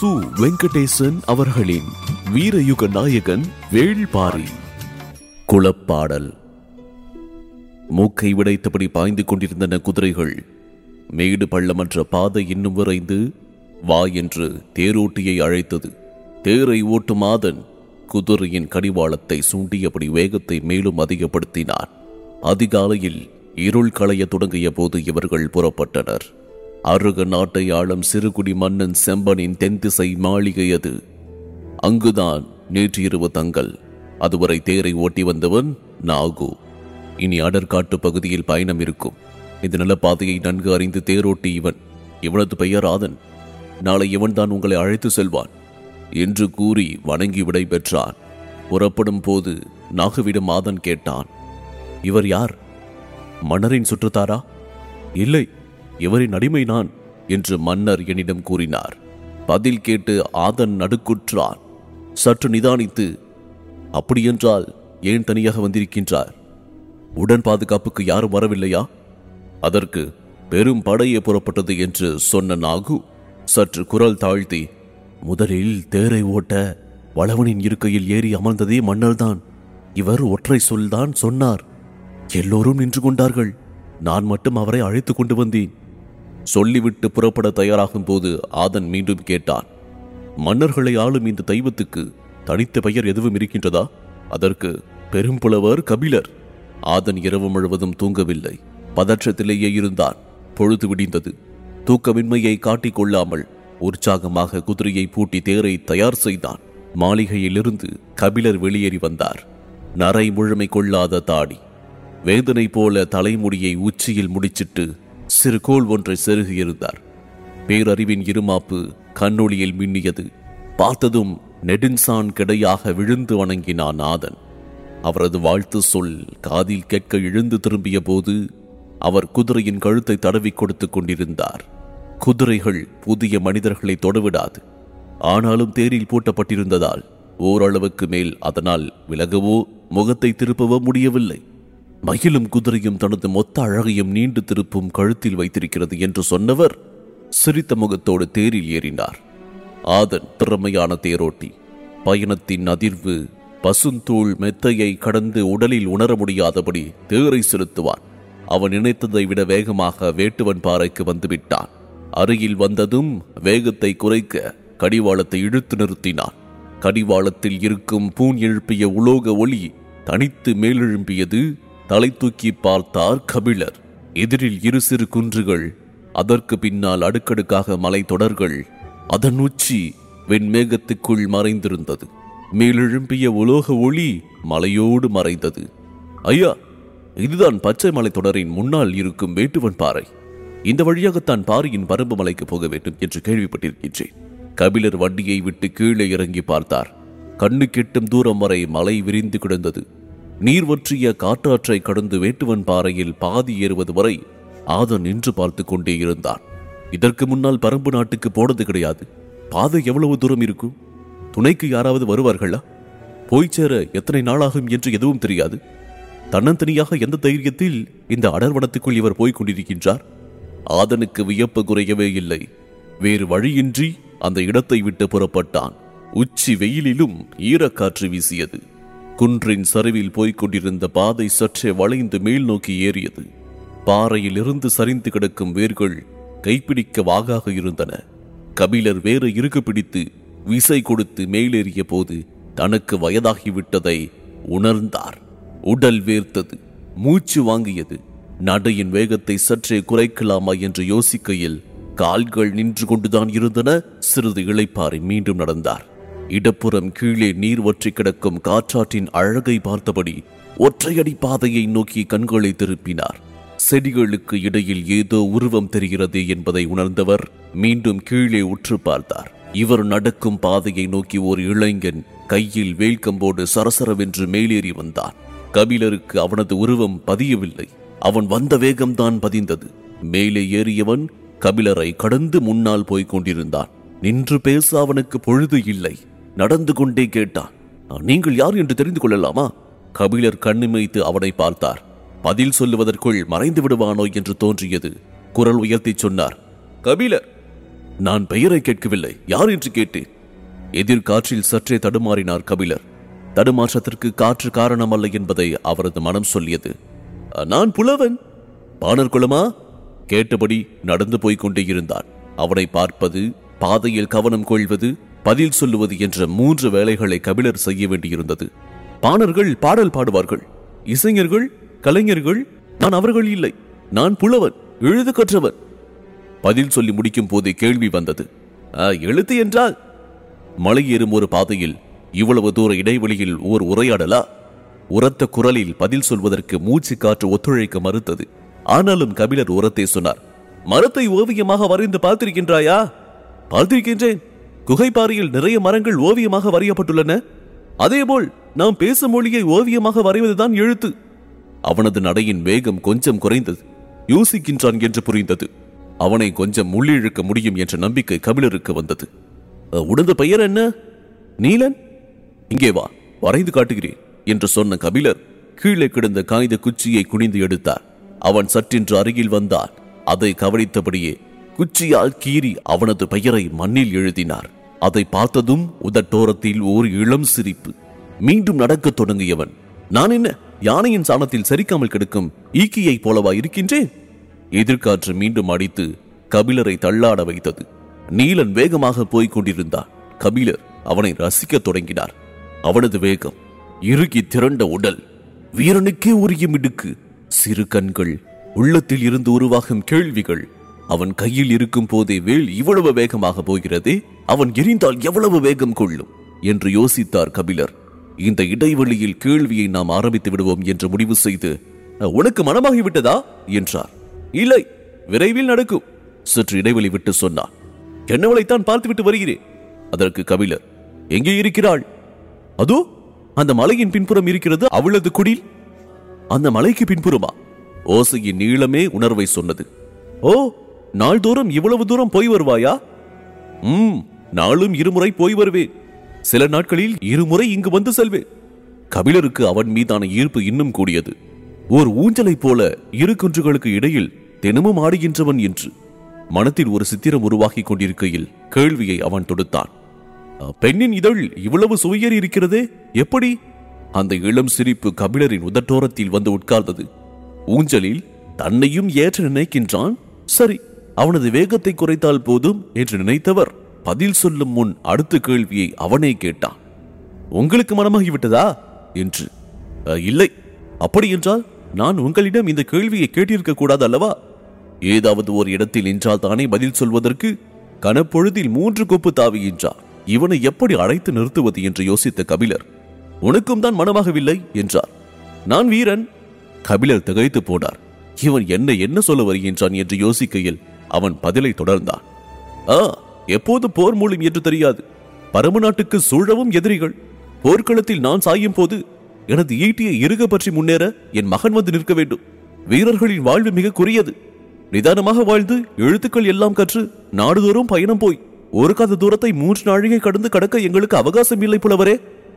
சு வெங்கடேசன் அவர்களின் வீரயுக நாயகன் வேள்பாரி குளப்பாடல் மூக்கை விடைத்தபடி பாய்ந்து கொண்டிருந்தன குதிரைகள் மேடு பள்ளமற்ற பாதை இன்னும் விரைந்து வா என்று தேரோட்டியை அழைத்தது தேரை ஓட்டும் மாதன் குதிரையின் கடிவாளத்தை சூண்டியபடி வேகத்தை மேலும் அதிகப்படுத்தினார் அதிகாலையில் இருள் களைய தொடங்கிய போது இவர்கள் புறப்பட்டனர் அருக நாட்டை ஆளும் சிறுகுடி மன்னன் செம்பனின் தென்திசை மாளிகை அது அங்குதான் நேற்று இரவு தங்கல் அதுவரை தேரை ஓட்டி வந்தவன் நாகு இனி அடர்காட்டு பகுதியில் பயணம் இருக்கும் இந்த நிலப்பாதையை நன்கு அறிந்து தேரோட்டி இவன் இவனது பெயர் ஆதன் நாளை இவன்தான் உங்களை அழைத்து செல்வான் என்று கூறி வணங்கி விடை பெற்றான் புறப்படும் போது நாகுவிடம் ஆதன் கேட்டான் இவர் யார் மன்னரின் சுற்றுத்தாரா இல்லை இவரின் அடிமை நான் என்று மன்னர் என்னிடம் கூறினார் பதில் கேட்டு ஆதன் நடுக்குற்றான் சற்று நிதானித்து அப்படியென்றால் ஏன் தனியாக வந்திருக்கின்றார் உடன் பாதுகாப்புக்கு யாரும் வரவில்லையா அதற்கு பெரும் படையே புறப்பட்டது என்று சொன்ன நாகு சற்று குரல் தாழ்த்தி முதலில் தேரை ஓட்ட வளவனின் இருக்கையில் ஏறி அமர்ந்ததே மன்னர்தான் இவர் ஒற்றை சொல்தான் சொன்னார் எல்லோரும் நின்று கொண்டார்கள் நான் மட்டும் அவரை அழைத்து கொண்டு வந்தேன் சொல்லிவிட்டு புறப்பட தயாராகும் போது ஆதன் மீண்டும் கேட்டான் மன்னர்களை ஆளும் இந்த தெய்வத்துக்கு தனித்த பெயர் எதுவும் இருக்கின்றதா அதற்கு பெரும்புலவர் கபிலர் ஆதன் இரவு முழுவதும் தூங்கவில்லை பதற்றத்திலேயே இருந்தான் பொழுது விடிந்தது தூக்கமின்மையை காட்டிக் கொள்ளாமல் உற்சாகமாக குதிரையை பூட்டி தேரை தயார் செய்தான் மாளிகையிலிருந்து கபிலர் வெளியேறி வந்தார் நரை முழுமை கொள்ளாத தாடி வேதனை போல தலைமுடியை உச்சியில் முடிச்சிட்டு சிறு கோல் ஒன்றை செருகியிருந்தார் பேரறிவின் இருமாப்பு கண்ணொளியில் மின்னியது பார்த்ததும் நெடுஞ்சான் கிடையாக விழுந்து வணங்கினான் நாதன் அவரது வாழ்த்து சொல் காதில் கேட்க எழுந்து திரும்பிய போது அவர் குதிரையின் கழுத்தை தடவிக் கொடுத்துக் கொண்டிருந்தார் குதிரைகள் புதிய மனிதர்களை தொடவிடாது ஆனாலும் தேரில் பூட்டப்பட்டிருந்ததால் ஓரளவுக்கு மேல் அதனால் விலகவோ முகத்தை திருப்பவோ முடியவில்லை மயிலும் குதிரையும் தனது மொத்த அழகையும் நீண்டு திருப்பும் கழுத்தில் வைத்திருக்கிறது என்று சொன்னவர் சிரித்த முகத்தோடு தேரில் ஏறினார் ஆதன் திறமையான தேரோட்டி பயணத்தின் அதிர்வு பசுந்தூள் மெத்தையை கடந்து உடலில் உணர முடியாதபடி தேரை செலுத்துவான் அவன் நினைத்ததை விட வேகமாக வேட்டுவன் பாறைக்கு வந்துவிட்டான் அருகில் வந்ததும் வேகத்தை குறைக்க கடிவாளத்தை இழுத்து நிறுத்தினான் கடிவாளத்தில் இருக்கும் பூன் எழுப்பிய உலோக ஒளி தனித்து மேலெழும்பியது தலை தூக்கி பார்த்தார் கபிலர் எதிரில் இரு சிறு குன்றுகள் அதற்கு பின்னால் அடுக்கடுக்காக மலை தொடர்கள் அதன் உச்சி வெண்மேகத்துக்குள் மறைந்திருந்தது மேலெழும்பிய உலோக ஒளி மலையோடு மறைந்தது ஐயா இதுதான் பச்சை மலை தொடரின் முன்னால் இருக்கும் வேட்டுவன் பாறை இந்த வழியாகத்தான் பாறையின் பரம்பு மலைக்கு போக வேண்டும் என்று கேள்விப்பட்டிருக்கின்றேன் கபிலர் வண்டியை விட்டு கீழே இறங்கி பார்த்தார் கண்ணு கெட்டும் தூரம் வரை மலை விரிந்து கிடந்தது நீர் வற்றிய காற்றாற்றை கடந்து வேட்டுவன் பாறையில் பாதி ஏறுவது வரை ஆதன் நின்று பார்த்து கொண்டே இருந்தான் இதற்கு முன்னால் பரம்பு நாட்டுக்கு போனது கிடையாது பாதை எவ்வளவு தூரம் இருக்கும் துணைக்கு யாராவது வருவார்களா போய் சேர எத்தனை நாளாகும் என்று எதுவும் தெரியாது தன்னந்தனியாக எந்த தைரியத்தில் இந்த அடர்வனத்துக்குள் இவர் போய்க் கொண்டிருக்கின்றார் ஆதனுக்கு வியப்பு குறையவே இல்லை வேறு வழியின்றி அந்த இடத்தை விட்டு புறப்பட்டான் உச்சி வெயிலிலும் ஈரக்காற்று வீசியது குன்றின் சரிவில் போய்க் கொண்டிருந்த பாதை சற்றே வளைந்து மேல் நோக்கி ஏறியது பாறையில் இருந்து சரிந்து கிடக்கும் வேர்கள் கைப்பிடிக்க வாகாக இருந்தன கபிலர் வேறு இறுகு பிடித்து விசை கொடுத்து மேலேறிய போது தனக்கு வயதாகிவிட்டதை உணர்ந்தார் உடல் வேர்த்தது மூச்சு வாங்கியது நடையின் வேகத்தை சற்றே குறைக்கலாமா என்று யோசிக்கையில் கால்கள் நின்று கொண்டுதான் இருந்தன சிறிது இளைப்பாறை மீண்டும் நடந்தார் இடப்புறம் கீழே நீர் வற்றி கிடக்கும் காற்றாற்றின் அழகை பார்த்தபடி ஒற்றையடி பாதையை நோக்கி கண்களை திருப்பினார் செடிகளுக்கு இடையில் ஏதோ உருவம் தெரிகிறது என்பதை உணர்ந்தவர் மீண்டும் கீழே உற்று பார்த்தார் இவர் நடக்கும் பாதையை நோக்கி ஒரு இளைஞன் கையில் வேல்கம்போடு சரசரவென்று மேலேறி வந்தான் கபிலருக்கு அவனது உருவம் பதியவில்லை அவன் வந்த வேகம்தான் பதிந்தது மேலே ஏறியவன் கபிலரை கடந்து முன்னால் போய்க் கொண்டிருந்தான் நின்று பேச அவனுக்கு பொழுது இல்லை நடந்து கொண்டே கேட்டான் நீங்கள் யார் என்று தெரிந்து கொள்ளலாமா கபிலர் கண்ணிமைத்து அவனை பார்த்தார் பதில் சொல்லுவதற்குள் மறைந்து விடுவானோ என்று தோன்றியது குரல் உயர்த்தி சொன்னார் கபிலர் நான் பெயரை கேட்கவில்லை யார் என்று கேட்டேன் எதிர்காற்றில் சற்றே தடுமாறினார் கபிலர் தடுமாற்றத்திற்கு காற்று காரணமல்ல என்பதை அவரது மனம் சொல்லியது நான் புலவன் பாணர் குலமா கேட்டபடி நடந்து போய்க் கொண்டே இருந்தான் அவனை பார்ப்பது பாதையில் கவனம் கொள்வது பதில் சொல்லுவது என்ற மூன்று வேலைகளை கபிலர் செய்ய வேண்டியிருந்தது பாணர்கள் பாடல் பாடுவார்கள் இசைஞர்கள் கலைஞர்கள் நான் அவர்கள் இல்லை நான் புலவன் எழுது கற்றவன் பதில் சொல்லி முடிக்கும் போதே கேள்வி வந்தது "ஆ, எழுத்து என்றால் மலை ஏறும் ஒரு பாதையில் இவ்வளவு தூர இடைவெளியில் ஓர் உரையாடலா உரத்த குரலில் பதில் சொல்வதற்கு மூச்சு காற்று ஒத்துழைக்க மறுத்தது ஆனாலும் கபிலர் உரத்தை சொன்னார் மரத்தை ஓவியமாக வரைந்து பார்த்திருக்கின்றாயா பார்த்திருக்கின்றேன் குகைப்பாறையில் நிறைய மரங்கள் ஓவியமாக வரையப்பட்டுள்ளன அதேபோல் நாம் பேசும் மொழியை ஓவியமாக வரைவதுதான் எழுத்து அவனது நடையின் வேகம் கொஞ்சம் குறைந்தது யோசிக்கின்றான் என்று புரிந்தது அவனை கொஞ்சம் உள்ளிழுக்க முடியும் என்ற நம்பிக்கை கபிலருக்கு வந்தது "அ, உனது பெயர் என்ன நீலன் இங்கே வா வரைந்து காட்டுகிறேன் என்று சொன்ன கபிலர் கீழே கிடந்த காகித குச்சியை குனிந்து எடுத்தார் அவன் சற்றென்று அருகில் வந்தான் அதை கவனித்தபடியே குச்சியால் கீறி அவனது பெயரை மண்ணில் எழுதினார் அதை பார்த்ததும் உதட்டோரத்தில் ஓர் இளம் சிரிப்பு மீண்டும் நடக்கத் தொடங்கியவன் நான் என்ன யானையின் சாணத்தில் சரிக்காமல் கிடக்கும் ஈக்கியைப் போலவா இருக்கின்றேன் எதிர்காற்று மீண்டும் அடித்து கபிலரை தள்ளாட வைத்தது நீலன் வேகமாக போய்க் கொண்டிருந்தான் கபிலர் அவனை ரசிக்கத் தொடங்கினார் அவனது வேகம் இறுகி திரண்ட உடல் வீரனுக்கே உரிய மிடுக்கு சிறு கண்கள் உள்ளத்தில் இருந்து உருவாகும் கேள்விகள் அவன் கையில் இருக்கும் போதே வேல் இவ்வளவு வேகமாக போகிறதே அவன் எரிந்தால் எவ்வளவு வேகம் கொள்ளும் என்று யோசித்தார் கபிலர் இந்த இடைவெளியில் கேள்வியை நாம் ஆரம்பித்து விடுவோம் என்று முடிவு செய்து உனக்கு மனமாகிவிட்டதா என்றார் இல்லை விரைவில் நடக்கும் சற்று இடைவெளி விட்டு சொன்னான் என்னவளைத்தான் பார்த்துவிட்டு வருகிறேன் அதற்கு கபிலர் எங்கே இருக்கிறாள் அதோ அந்த மலையின் பின்புறம் இருக்கிறது அவளது குடில் அந்த மலைக்கு பின்புறமா ஓசையின் நீளமே உணர்வை சொன்னது ஓ நாள்தோறும் இவ்வளவு தூரம் போய் வருவாயா ம் நாளும் இருமுறை போய் வருவேன் சில நாட்களில் இருமுறை இங்கு வந்து செல்வேன் கபிலருக்கு அவன் மீதான ஈர்ப்பு இன்னும் கூடியது ஓர் ஊஞ்சலைப் போல இரு குன்றுகளுக்கு இடையில் தினமும் ஆடுகின்றவன் என்று மனத்தில் ஒரு சித்திரம் உருவாகிக் கொண்டிருக்கையில் கேள்வியை அவன் தொடுத்தான் "அ, பெண்ணின் இதழ் இவ்வளவு சுவையேறி இருக்கிறதே எப்படி அந்த இளம் சிரிப்பு கபிலரின் உதட்டோரத்தில் வந்து உட்கார்ந்தது ஊஞ்சலில் தன்னையும் ஏற்ற நினைக்கின்றான் சரி அவனது வேகத்தை குறைத்தால் போதும் என்று நினைத்தவர் பதில் சொல்லும் முன் அடுத்த கேள்வியை அவனே கேட்டான் உங்களுக்கு மனமாகிவிட்டதா என்று "அ, இல்லை அப்படி என்றால் நான் உங்களிடம் இந்த கேள்வியை கேட்டிருக்க கூடாது அல்லவா ஏதாவது ஒரு இடத்தில் நின்றால் தானே பதில் சொல்வதற்கு கனப்பொழுதில் மூன்று கொப்பு தாவியின்றார் இவனை எப்படி அழைத்து நிறுத்துவது என்று யோசித்த கபிலர் உனக்கும் தான் மனமாகவில்லை என்றார் நான் வீரன் கபிலர் திகைத்து போனார் இவன் என்ன என்ன சொல்ல வருகின்றான் என்று யோசிக்கையில் அவன் பதிலை தொடர்ந்தான் ஆ எப்போது போர் மூலம் என்று தெரியாது பரம நாட்டுக்கு சூழவும் எதிரிகள் போர்க்களத்தில் நான் சாயும் போது எனது ஈட்டியை இறுக பற்றி முன்னேற என் மகன் வந்து நிற்க வேண்டும் வீரர்களின் வாழ்வு மிக குறையது நிதானமாக வாழ்ந்து எழுத்துக்கள் எல்லாம் கற்று நாடுதோறும் பயணம் போய் ஒரு காத தூரத்தை மூன்று நாழிகை கடந்து கடக்க எங்களுக்கு அவகாசம் இல்லை புலவரே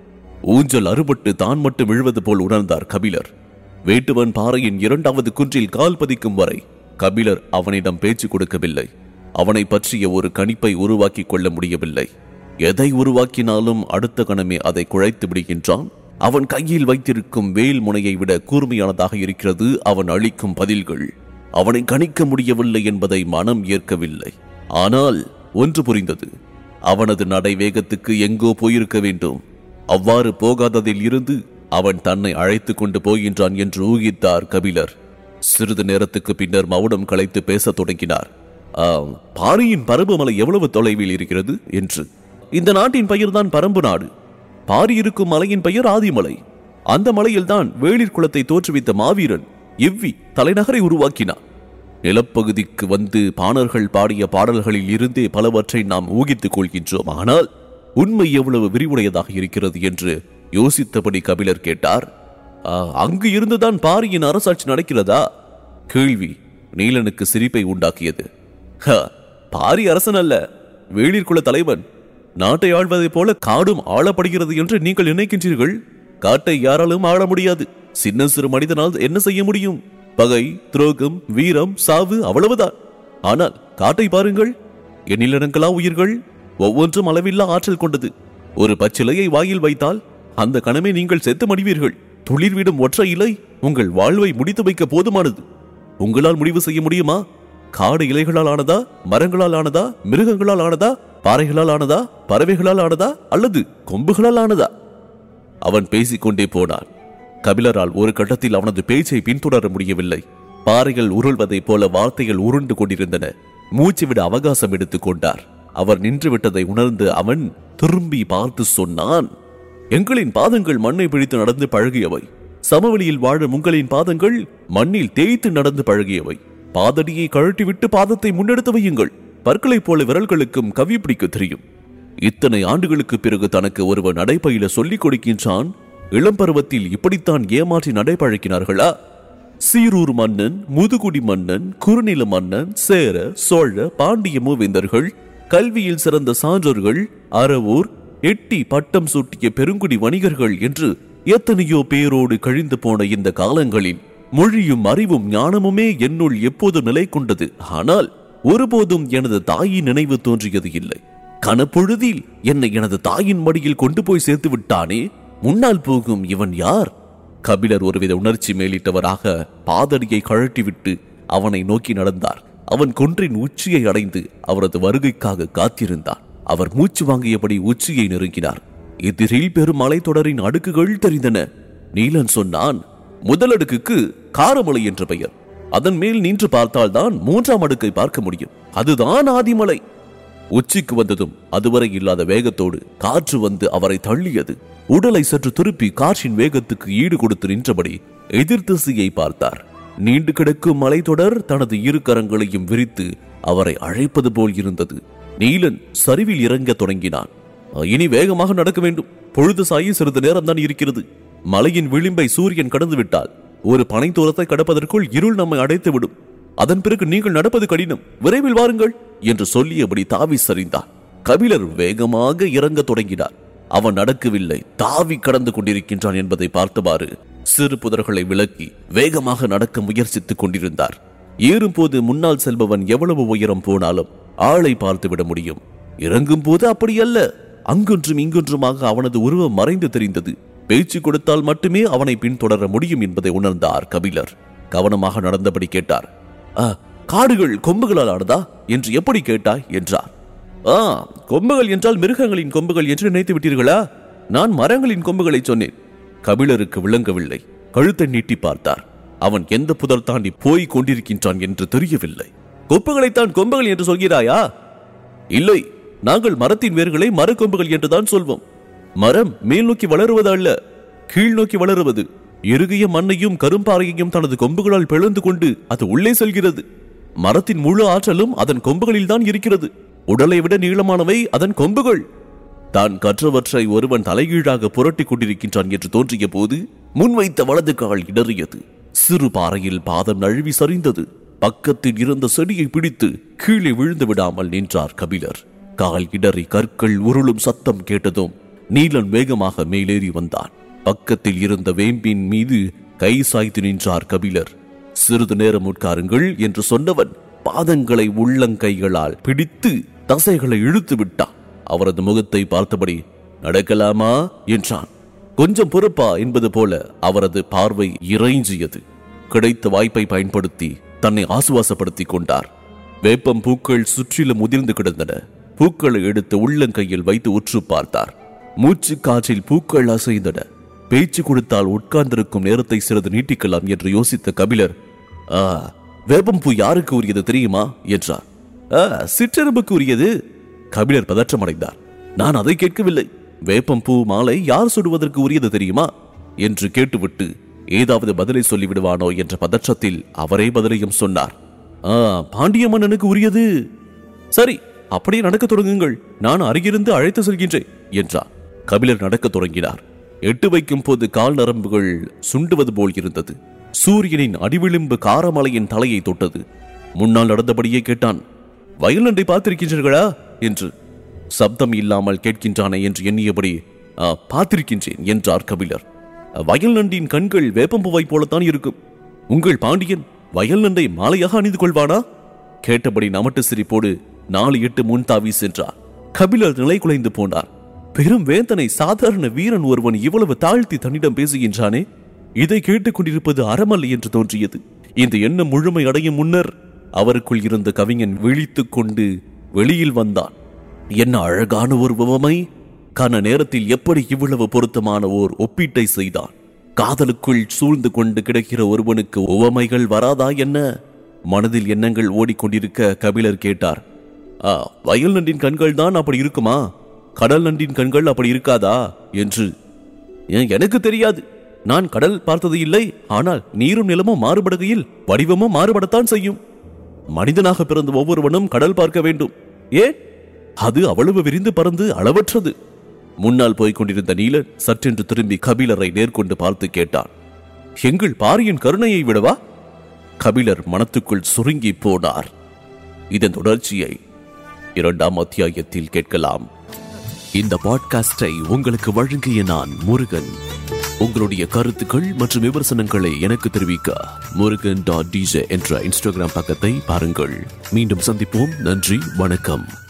ஊஞ்சல் அறுபட்டு தான் மட்டும் விழுவது போல் உணர்ந்தார் கபிலர் வேட்டுவன் பாறையின் இரண்டாவது குன்றில் கால் பதிக்கும் வரை கபிலர் அவனிடம் பேச்சு கொடுக்கவில்லை அவனை பற்றிய ஒரு கணிப்பை உருவாக்கிக் கொள்ள முடியவில்லை எதை உருவாக்கினாலும் அடுத்த கணமே அதை குழைத்து விடுகின்றான் அவன் கையில் வைத்திருக்கும் வேல் முனையை விட கூர்மையானதாக இருக்கிறது அவன் அளிக்கும் பதில்கள் அவனை கணிக்க முடியவில்லை என்பதை மனம் ஏற்கவில்லை ஆனால் ஒன்று புரிந்தது அவனது நடை வேகத்துக்கு எங்கோ போயிருக்க வேண்டும் அவ்வாறு போகாததில் இருந்து அவன் தன்னை அழைத்துக் கொண்டு போகின்றான் என்று ஊகித்தார் கபிலர் சிறிது நேரத்துக்கு பின்னர் மௌனம் கலைத்து பேசத் தொடங்கினார் "ஆம், பாரியின் பரம்புமலை எவ்வளவு தொலைவில் இருக்கிறது என்று இந்த நாட்டின் பெயர்தான் பரம்பு நாடு பாரி இருக்கும் மலையின் பெயர் ஆதிமலை அந்த மலையில்தான் வேளிர் குலத்தை தோற்றுவித்த மாவீரன் எவ்வி தலைநகரை உருவாக்கினான் நிலப்பகுதிக்கு வந்து பாணர்கள் பாடிய பாடல்களில் இருந்தே பலவற்றை நாம் ஊகித்துக் கொள்கின்றோம் ஆனால் உண்மை எவ்வளவு விரிவுடையதாக இருக்கிறது என்று யோசித்தபடி கபிலர் கேட்டார் "ஆ, அங்கு இருந்துதான் பாரியின் அரசாட்சி நடக்கிறதா கேள்வி நீலனுக்கு சிரிப்பை உண்டாக்கியது "ஹ, பாரி அரசன் அல்ல வேளிர் குல தலைவன் நாட்டை ஆள்வதைப் போல காடும் ஆளப்படுகிறது என்று நீங்கள் நினைக்கின்றீர்கள் காட்டை யாராலும் ஆள முடியாது சின்ன சிறு மனிதனால் என்ன செய்ய முடியும் பகை துரோகம் வீரம் சாவு அவ்வளவுதான் ஆனால் காட்டை பாருங்கள் எண்ணிலடங்களா உயிர்கள் ஒவ்வொன்றும் அளவில்லா ஆற்றல் கொண்டது ஒரு பச்சிலையை வாயில் வைத்தால் அந்த கணமே நீங்கள் செத்து மடிவீர்கள் துளிர்விடும் ஒற்றை இலை உங்கள் வாழ்வை முடித்து வைக்க போதுமானது உங்களால் முடிவு செய்ய முடியுமா காடு இலைகளால் ஆனதா மரங்களால் ஆனதா மிருகங்களால் ஆனதா பாறைகளால் ஆனதா பறவைகளால் ஆனதா அல்லது கொம்புகளால் ஆனதா அவன் பேசிக்கொண்டே போனான் கபிலரால் ஒரு கட்டத்தில் அவனது பேச்சை பின்தொடர முடியவில்லை பாறைகள் உருள்வதைப் போல வார்த்தைகள் உருண்டு கொண்டிருந்தன மூச்சு விட அவகாசம் எடுத்துக் கொண்டார் அவர் நின்று விட்டதை உணர்ந்து அவன் திரும்பி பார்த்து சொன்னான் எங்களின் பாதங்கள் மண்ணை பிடித்து நடந்து பழகியவை சமவெளியில் வாழும் உங்களின் பாதங்கள் மண்ணில் தேய்த்து நடந்து பழகியவை பாதடியை கழட்டிவிட்டு பாதத்தை முன்னெடுத்து வையுங்கள் பற்களைப் போல விரல்களுக்கும் கவி பிடிக்க தெரியும் இத்தனை ஆண்டுகளுக்கு பிறகு தனக்கு ஒருவன் நடைபயில சொல்லிக் கொடுக்கின்றான் இளம் பருவத்தில் இப்படித்தான் ஏமாற்றி நடைபழக்கினார்களா சீரூர் மன்னன் முதுகுடி மன்னன் குறுநில மன்னன் சேர சோழ பாண்டிய மூவேந்தர்கள் கல்வியில் சிறந்த சான்றோர்கள் அறவூர் எட்டி பட்டம் சூட்டிய பெருங்குடி வணிகர்கள் என்று எத்தனையோ பேரோடு கழிந்து போன இந்த காலங்களில் மொழியும் அறிவும் ஞானமுமே என்னுள் எப்போது நிலை கொண்டது ஆனால் ஒருபோதும் எனது தாயின் நினைவு தோன்றியது இல்லை கனப்பொழுதில் என்னை எனது தாயின் மடியில் கொண்டு போய் சேர்த்து விட்டானே முன்னால் போகும் இவன் யார் கபிலர் ஒருவித உணர்ச்சி மேலிட்டவராக பாதடியை கழட்டிவிட்டு அவனை நோக்கி நடந்தார் அவன் கொன்றின் உச்சியை அடைந்து அவரது வருகைக்காக காத்திருந்தான் அவர் மூச்சு வாங்கியபடி உச்சியை நெருங்கினார் எதிரில் பெரும் மலைத்தொடரின் அடுக்குகள் தெரிந்தன நீலன் சொன்னான் முதல் அடுக்குக்கு காரமலை என்ற பெயர் அதன் மேல் நின்று பார்த்தால்தான் மூன்றாம் அடுக்கை பார்க்க முடியும் அதுதான் ஆதிமலை உச்சிக்கு வந்ததும் அதுவரை இல்லாத வேகத்தோடு காற்று வந்து அவரை தள்ளியது உடலை சற்று திருப்பி காற்றின் வேகத்துக்கு ஈடு கொடுத்து நின்றபடி எதிர் திசையை பார்த்தார் நீண்டு கிடக்கும் மலைத்தொடர் தனது இரு கரங்களையும் விரித்து அவரை அழைப்பது போல் இருந்தது நீலன் சரிவில் இறங்கத் தொடங்கினான் இனி வேகமாக நடக்க வேண்டும் பொழுது சாயி சிறிது நேரம்தான் இருக்கிறது மலையின் விளிம்பை சூரியன் கடந்து விட்டால் ஒரு பனைத்தோரத்தை கடப்பதற்குள் இருள் நம்மை அடைத்து விடும் அதன் பிறகு நீங்கள் நடப்பது கடினம் விரைவில் வாருங்கள் என்று சொல்லியபடி தாவி சரிந்தான் கபிலர் வேகமாக இறங்கத் தொடங்கினார் அவன் நடக்கவில்லை தாவி கடந்து கொண்டிருக்கின்றான் என்பதை பார்த்தவாறு சிறு புதர்களை விலக்கி வேகமாக நடக்க முயற்சித்துக் கொண்டிருந்தார் ஏறும்போது முன்னால் செல்பவன் எவ்வளவு உயரம் போனாலும் ஆளை பார்த்து விட முடியும் இறங்கும் போது அப்படியல்ல அங்கொன்றும் இங்கொன்றுமாக அவனது உருவம் மறைந்து தெரிந்தது பேச்சு கொடுத்தால் மட்டுமே அவனை பின்தொடர முடியும் என்பதை உணர்ந்தார் கபிலர் கவனமாக நடந்தபடி கேட்டார் "ஆ, காடுகள் கொம்புகளால் ஆனதா என்று எப்படி கேட்டாய் என்றார் ஆ கொம்புகள் என்றால் மிருகங்களின் கொம்புகள் என்று நினைத்து விட்டீர்களா நான் மரங்களின் கொம்புகளை சொன்னேன் கபிலருக்கு விளங்கவில்லை கழுத்தை நீட்டி பார்த்தார் அவன் எந்த புதர் தாண்டி போய் கொண்டிருக்கின்றான் என்று தெரியவில்லை கொம்புகளைத்தான் கொம்புகள் என்று சொல்கிறாயா இல்லை நாங்கள் மரத்தின் வேர்களை மரக்கொம்புகள் என்றுதான் சொல்வோம் மரம் மேல் நோக்கி வளருவது அல்ல கீழ் நோக்கி வளருவது இறுகிய மண்ணையும் கரும்பாறையையும் தனது கொம்புகளால் பிளந்து கொண்டு அது உள்ளே செல்கிறது மரத்தின் முழு ஆற்றலும் அதன் கொம்புகளில் தான் இருக்கிறது உடலை விட நீளமானவை அதன் கொம்புகள் தான் கற்றவற்றை ஒருவன் தலைகீழாக புரட்டிக் கொண்டிருக்கின்றான் என்று தோன்றிய போது முன்வைத்த வலது கால் இடறியது சிறு பாறையில் பாதம் நழுவி சரிந்தது பக்கத்தில் இருந்த செடியை பிடித்து கீழே விழுந்து விடாமல் நின்றார் கபிலர் கால் இடறி கற்கள் உருளும் சத்தம் கேட்டதும் நீலன் வேகமாக மேலேறி வந்தான் பக்கத்தில் இருந்த வேம்பின் மீது கை சாய்த்து நின்றார் கபிலர் சிறிது நேரம் உட்காருங்கள் என்று சொன்னவன் பாதங்களை உள்ளங்கைகளால் பிடித்து தசைகளை இழுத்து விட்டான் அவரது முகத்தை பார்த்தபடி நடக்கலாமா என்றான் கொஞ்சம் பொறுப்பா என்பது போல அவரது பார்வை இறைஞ்சியது கிடைத்த வாய்ப்பை பயன்படுத்தி தன்னை ஆசுவாசப்படுத்திக் கொண்டார் வேப்பம் பூக்கள் சுற்றிலும் உதிர்ந்து கிடந்தன பூக்களை எடுத்து உள்ளங்கையில் வைத்து உற்று பார்த்தார் மூச்சு காற்றில் பூக்கள் அசைந்தன பேச்சு கொடுத்தால் உட்கார்ந்திருக்கும் நேரத்தை சிறிது நீட்டிக்கலாம் என்று யோசித்த கபிலர் ஆ வேப்பம் பூ யாருக்கு உரியது தெரியுமா என்றார் ஆ சிற்றெரும்புக்கு உரியது கபிலர் பதற்றமடைந்தார் நான் அதை கேட்கவில்லை வேப்பம் பூ மாலை யார் சுடுவதற்கு உரியது தெரியுமா என்று கேட்டுவிட்டு ஏதாவது பதிலை சொல்லிவிடுவானோ என்ற பதற்றத்தில் அவரே பதிலையும் சொன்னார் ஆ பாண்டிய மன்னனுக்கு உரியது சரி அப்படியே நடக்கத் தொடங்குங்கள் நான் அருகிருந்து அழைத்து செல்கின்றேன் என்றார் கபிலர் நடக்கத் தொடங்கினார் எட்டு வைக்கும் போது கால் நரம்புகள் சுண்டுவது போல் இருந்தது சூரியனின் அடிவிளிம்பு காரமலையின் தலையை தொட்டது முன்னால் நடந்தபடியே கேட்டான் வயல் நன்றை பார்த்திருக்கின்றீர்களா என்று சப்தம் இல்லாமல் கேட்கின்றானே என்று எண்ணியபடி "ஆ, பார்த்திருக்கின்றேன் என்றார் கபிலர் வயல் நண்டின் கண்கள் வேப்பம்பூவை போலத்தான் இருக்கும் உங்கள் பாண்டியன் வயல் நண்டை மாலையாக அணிந்து கொள்வானா கேட்டபடி நமட்டு சிரிப்போடு நாலு எட்டு முன் தாவி சென்றார் கபிலர் நிலை குலைந்து போனார் பெரும் வேந்தனை சாதாரண வீரன் ஒருவன் இவ்வளவு தாழ்த்தி தன்னிடம் பேசுகின்றானே இதை கேட்டுக் கொண்டிருப்பது அறமல்ல என்று தோன்றியது இந்த எண்ணம் முழுமை அடையும் முன்னர் அவருக்குள் இருந்த கவிஞன் விழித்துக் கொண்டு வெளியில் வந்தான் என்ன அழகான ஒரு உவமை கன நேரத்தில் எப்படி இவ்வளவு பொருத்தமான ஓர் ஒப்பீட்டை செய்தான் காதலுக்குள் சூழ்ந்து கொண்டு கிடக்கிற ஒருவனுக்கு உவமைகள் வராதா என்ன மனதில் எண்ணங்கள் ஓடிக்கொண்டிருக்க கபிலர் கேட்டார் ஆ வயல் நண்டின் கண்கள் தான் அப்படி இருக்குமா கடல் நண்டின் கண்கள் அப்படி இருக்காதா என்று ஏன் எனக்கு தெரியாது நான் கடல் பார்த்தது இல்லை ஆனால் நீரும் நிலமும் மாறுபடுகையில் வடிவமும் மாறுபடத்தான் செய்யும் மனிதனாக பிறந்த ஒவ்வொருவனும் கடல் பார்க்க வேண்டும் ஏன் அது அவ்வளவு விரிந்து பறந்து அளவற்றது முன்னால் போய்க் கொண்டிருந்த நீலன் சற்றென்று திரும்பி கபிலரை நேர்கொண்டு பார்த்து கேட்டான் எங்கள் பாரியின் கருணையை விடவா கபிலர் மனத்துக்குள் சுருங்கி போனார் இதன் தொடர்ச்சியை இரண்டாம் அத்தியாயத்தில் கேட்கலாம் இந்த பாட்காஸ்டை உங்களுக்கு வழங்கிய நான் முருகன் உங்களுடைய கருத்துக்கள் மற்றும் விமர்சனங்களை எனக்கு தெரிவிக்க முருகன் டாட் டிஜே என்ற இன்ஸ்டாகிராம் பக்கத்தை பாருங்கள் மீண்டும் சந்திப்போம் நன்றி வணக்கம்